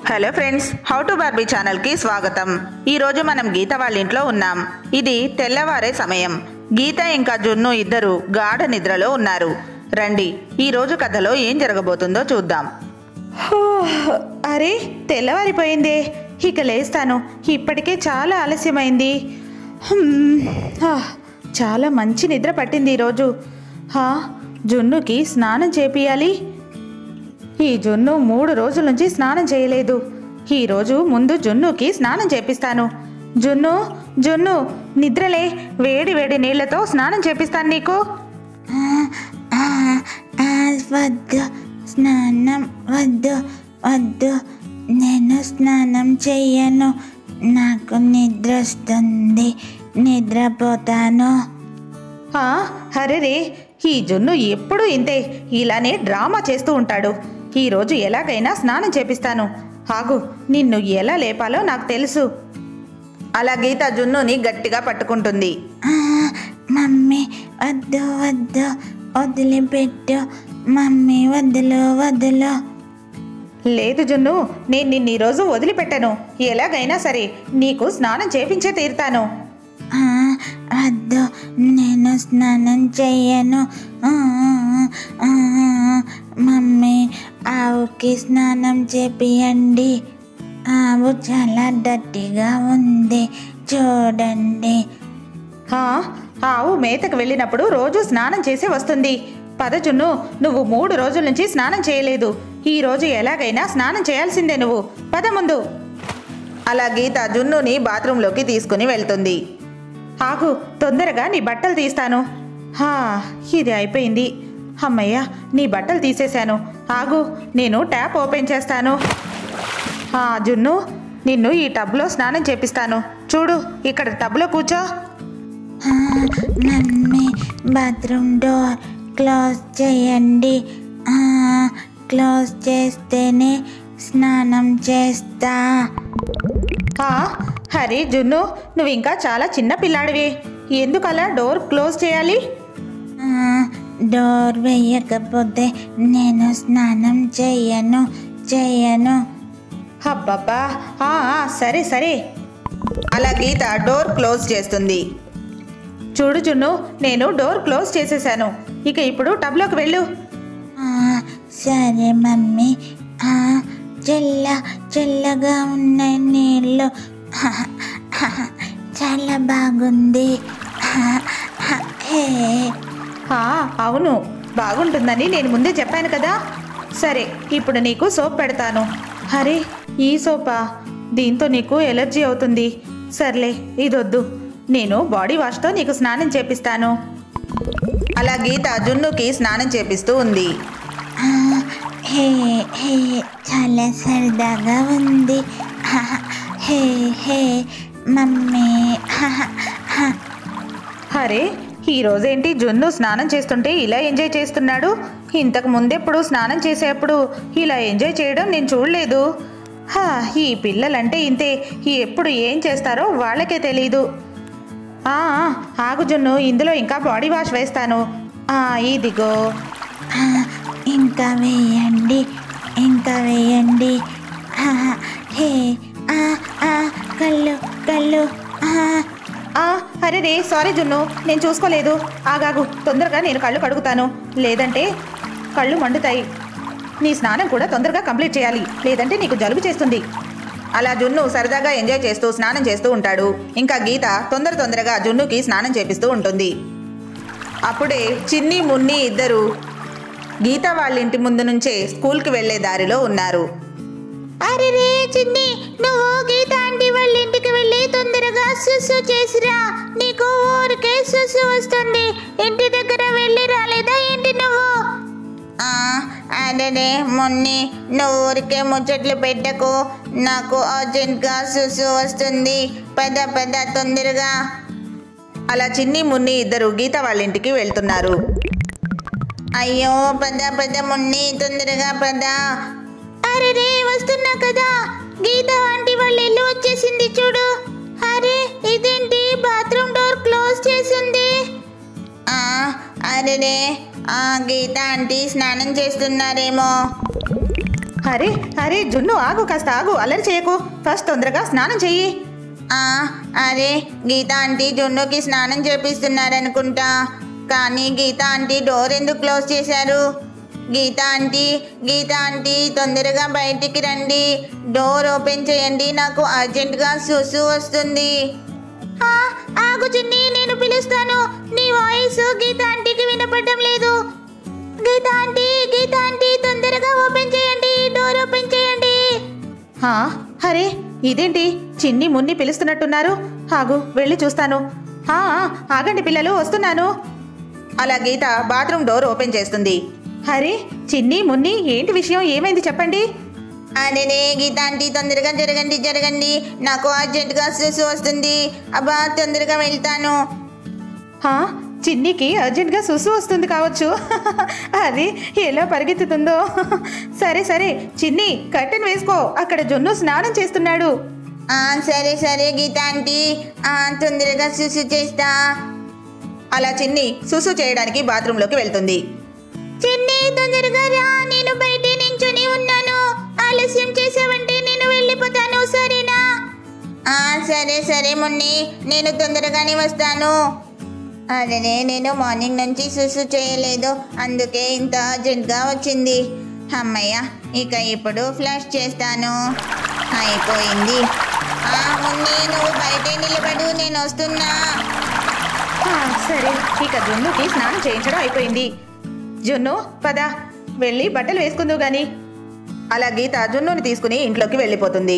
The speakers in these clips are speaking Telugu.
hello friends how to Barbie ఛానల్కి స్వాగతం ఈరోజు మనం గీత వాళ్ళ ఇంట్లో ఉన్నాం ఇది తెల్లవారే సమయం గీత ఇంకా జున్ను ఇద్దరు గాఢ నిద్రలో ఉన్నారు రండి ఈరోజు కథలో ఏం జరగబోతుందో చూద్దాం హో, అరే తెల్లవారిపోయిందే ఇక లేస్తాను ఇప్పటికే చాలా ఆలస్యమైంది హ్మ్, ఆ, చాలా మంచి నిద్ర పట్టింది ఈరోజు హా, జున్నుకి స్నానం చేపియాలి ఈ జున్ను మూడు రోజుల నుంచి స్నానం చేయలేదు ఈరోజు ముందు జున్నుకి స్నానం చేపిస్తాను జున్ను జున్ను నిద్రలే వేడి వేడి నీళ్లతో స్నానం చేపిస్తాను నీకు ఆ, ఆ, ఆ, వద్దు స్నానం వద్దు వద్దు నేను స్నానం చెయ్యను నాకు నిద్ర వస్తుంది నిద్రపోతాను ఆ, అరెరే ఈ జున్ను ఎప్పుడూ ఇంతే ఇలానే డ్రామా చేస్తూ ఉంటాడు ఈరోజు ఎలాగైనా స్నానం చేపిస్తాను ఆగు నిన్ను ఎలా లేపాలో నాకు తెలుసు అలా గీత జున్నుని గట్టిగా పట్టుకుంటుంది ఆ, మమ్మీ వద్దు వద్దు వదిలిపెట్టు మమ్మీ వద్దులు వద్దులు లేదు జున్ను నేను నిన్ను ఈరోజు వదిలిపెట్టను ఎలాగైనా సరే నీకు స్నానం చేపించే తీరుతాను ఆ, వద్దు నేను స్నానం చెయ్యను ఆ, ఆ, మమ్మీ ఆవుకి స్నానం చేపియండి ఆవు చాలా డట్టిగా ఉంది చూడండి హా, ఆవు మేతకు వెళ్ళినప్పుడు రోజు స్నానం చేసి వస్తుంది పద జున్ను నువ్వు మూడు రోజుల నుంచి స్నానం చేయలేదు ఈ రోజు ఎలాగైనా స్నానం చేయాల్సిందే నువ్వు పద ముందు అలా గీత జున్నుని బాత్రూంలోకి తీసుకుని వెళ్తుంది ఆగు తొందరగా నీ బట్టలు తీస్తాను హా ఇది అయిపోయింది అమ్మయ్య నీ బట్టలు తీసేశాను ఆగు నేను ట్యాప్ ఓపెన్ చేస్తాను ఆ జున్ను నిన్ను ఈ టబ్లో స్నానం చేపిస్తాను చూడు ఇక్కడ టబ్లో కూర్చో ఆ, మమ్మీ బాత్రూమ్ డోర్ క్లోజ్ చేయండి ఆ, క్లోజ్ చేస్తేనే స్నానం చేస్తా ఆ, హరి జున్ను నువ్వు ఇంకా చాలా చిన్న పిల్లాడివి ఎందుకు అలా డోర్ క్లోజ్ చేయాలి ఆ, డోర్ వేయకపోతే నేను స్నానం చెయ్యను చెయ్యను అబ్బబ్బా ఆ, ఆ, సరే సరే అలా గీత డోర్ క్లోజ్ చేస్తుంది చూడు జున్ను నేను డోర్ క్లోజ్ చేసేసాను ఇక ఇప్పుడు టబ్లోకి వెళ్ళు ఆ, సరే మమ్మీ ఆ, చల్ల చల్లగా ఉన్నాయి నీళ్ళు చాలా బాగుంది హే ఆ, అవును బాగుంటుందని నేను ముందే చెప్పాను కదా సరే ఇప్పుడు నీకు సోప్ పెడతాను అరే ఈ సోపా దీంతో నీకు ఎలర్జీ అవుతుంది సర్లే ఇదొద్దు నేను బాడీ వాష్తో నీకు స్నానం చేపిస్తాను అలా గీత జున్నుకి స్నానం చేపిస్తూ ఉంది ఆ, హే హే చాలా సరదాగా ఉంది హే హే మమ్మీ అరే ఈ రోజేంటి జున్ను స్నానం చేస్తుంటే ఇలా ఎంజాయ్ చేస్తున్నాడు ఇంతకు ముందెప్పుడు స్నానం చేసేప్పుడు ఇలా ఎంజాయ్ చేయడం నేను చూడలేదు హా ఈ పిల్లలంటే ఇంతే ఎప్పుడు ఏం చేస్తారో వాళ్ళకే తెలీదు ఆ, ఆ, ఆగు జున్ను ఇందులో ఇంకా బాడీ వాష్ వేస్తాను ఆ, ఇదిగో ఆ, ఇంకా వేయండి ఇంకా వేయండి ఆ, హే ఆ, ఆ, కళ్ళు కళ్ళు ఆ, ఆ, అరే రే సారీ జున్ను నేను చూసుకోలేదు ఆగాగు తొందరగా నేను కళ్ళు కడుగుతాను లేదంటే కళ్ళు మండుతాయి నీ స్నానం కూడా తొందరగా కంప్లీట్ చేయాలి లేదంటే నీకు జలుబు చేస్తుంది అలా జున్ను సరదాగా ఎంజాయ్ చేస్తూ స్నానం చేస్తూ ఉంటాడు ఇంకా గీత తొందర తొందరగా జున్నుకి స్నానం చేపిస్తూ ఉంటుంది అప్పుడే చిన్ని మున్ని ఇద్దరు గీత వాళ్ళ ఇంటి ముందు నుంచే స్కూల్కి వెళ్ళే దారిలో ఉన్నారు అరే రే చిన్ని నువ్వు గీత ఆంటీ వాళ్ళ ఇంటికి వెళ్ళి తొందరగా సుసు చేసిరా నీకు ఊరికే సుసు వస్తుంది ఇంటి దగ్గర వెళ్ళి రాలేదా ఏంటి నువ్వు అదే మొన్ని నువ్వు ఊరికే ముచ్చట్లు పెట్టకు నాకు అర్జెంట్గా సుసు వస్తుంది పద పద తొందరగా అలా చిన్ని మున్ని ఇద్దరు గీత వాళ్ళ ఇంటికి వెళ్తున్నారు అయ్యో పద పద మున్ని తొందరగా పద అరే రే వస్తున్నా కదా గీత ఆంటీ వాళ్ళ ఇల్లు వచ్చేసింది చూడు అరే ఇదేంటి బాత్రూమ్ డోర్ క్లోజ్ చేసింది అరే రే ఆ గీత ఆంటీ స్నానం చేస్తున్నారేమో అరే అరే జున్ను ఆగు కాస్త ఆగు అల్లరి చేయకు ఫస్ట్ తొందరగా స్నానం చెయ్యి ఆ, అరే గీత ఆంటీ జున్నుకి స్నానం చేపిస్తున్నారనుకుంటా కానీ గీత ఆంటీ డోర్ ఎందుకు క్లోజ్ చేశారు గీత ఆంటీ గీత ఆంటీ తొందరగా బయటికి రండి డోర్ ఓపెన్ చేయండి నాకు అర్జెంటుగా సుసు వస్తుంది ఆ, ఆగు చిన్ని నేను పిలుస్తాను నీ వాయిస్ గీత ఆంటీకి వినపడడం లేదు గీత ఆంటీ గీత ఆంటీ తొందరగా ఓపెన్ చేయండి డోర్ ఓపెన్ చేయండి హా అరే ఇదేంటి చిన్ని మున్ని పిలుస్తున్నట్టున్నారు ఆగు వెళ్ళి చూస్తాను ఆ, ఆ, ఆగండి పిల్లలు వస్తున్నాను అలా గీత బాత్రూమ్ డోర్ ఓపెన్ చేస్తుంది అరే చిన్ని మున్ని ఏంటి విషయం ఏమైంది చెప్పండి అదే గీత ఆంటీ తొందరగా జరగండి జరగండి నాకు అర్జెంటుగా సుసు వస్తుంది అబ్బా తొందరగా వెళ్తాను హా చిన్నికి అర్జెంట్గా సుసు వస్తుంది కావచ్చు అది ఎలా పరిగెత్తుతుందో సరే సరే చిన్ని కట్టెన్ వేసుకో అక్కడ జున్ను స్నానం చేస్తున్నాడు ఆ, సరే సరే గీత ఆంటీ ఆ, తొందరగా సుసు చేస్తా అలా చిన్ని సుసు చేయడానికి బాత్రూంలోకి వెళ్తుంది చిన్ని తొందరగా రా నేను బయట నించొని ఉన్నాను ఆలస్యం చేసావంటే నేను వెళ్ళిపోతాను సరేనా ఆ, సరే సరే మున్ని నేను తొందరగానే వస్తాను అదే నేను మార్నింగ్ నుంచి సుసు చేయలేదు అందుకే ఇంత అర్జెంట్గా వచ్చింది అమ్మయ్య ఇక ఇప్పుడు ఫ్లష్ చేస్తాను అయిపోయింది ఆ, మున్ని నువ్వు బయటే నిలబడు నేను వస్తున్నా ఆ, సరే ఇక జున్నుకి స్నానం చేయించడం అయిపోయింది జున్ను పద వెళ్ళి బట్టలు వేసుకుందువు గాని అలా గీత జున్నుని తీసుకుని ఇంట్లోకి వెళ్ళిపోతుంది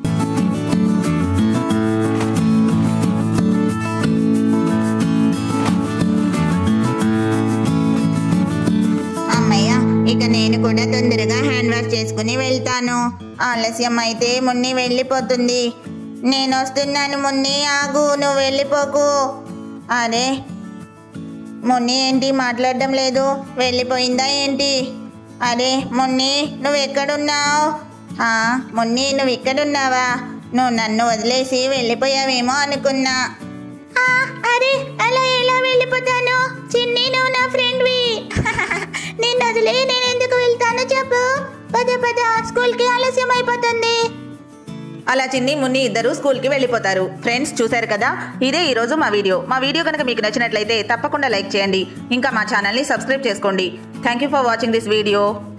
అమ్మయ్య ఇక నేను కూడా తొందరగా హ్యాండ్ వాష్ చేసుకుని వెళ్తాను ఆలస్యం అయితే మున్ని వెళ్ళిపోతుంది నేను వస్తున్నాను మున్ని ఆగు నువ్వు వెళ్ళిపోకు అరే మున్ని ఏంటి మాట్లాడడం లేదు వెళ్ళిపోయిందా ఏంటి అరే మున్ని నువ్వు ఎక్కడున్నావు ఆ, మున్ని నువ్వు ఇక్కడున్నావా నువ్వు నన్ను వదిలేసి వెళ్ళిపోయావేమో అనుకున్నా ఆ, అరే అలా ఎలా వెళ్ళిపోతాను చిన్ని నువ్వు నా ఫ్రెండ్వి నేను వదిలే నేను ఎందుకు వెళ్తాను చెప్పు పద పద స్కూల్కి ఆలస్యం అయిపోతుంది అలా చిన్ని మున్ని ఇద్దరు స్కూల్కి వెళ్ళిపోతారు ఫ్రెండ్స్ చూశారు కదా ఇదే ఈ రోజు మా వీడియో మా వీడియో కనుక మీకు నచ్చినట్లయితే తప్పకుండా లైక్ చేయండి ఇంకా మా ఛానల్ని సబ్స్క్రైబ్ చేసుకోండి thank you for watching this video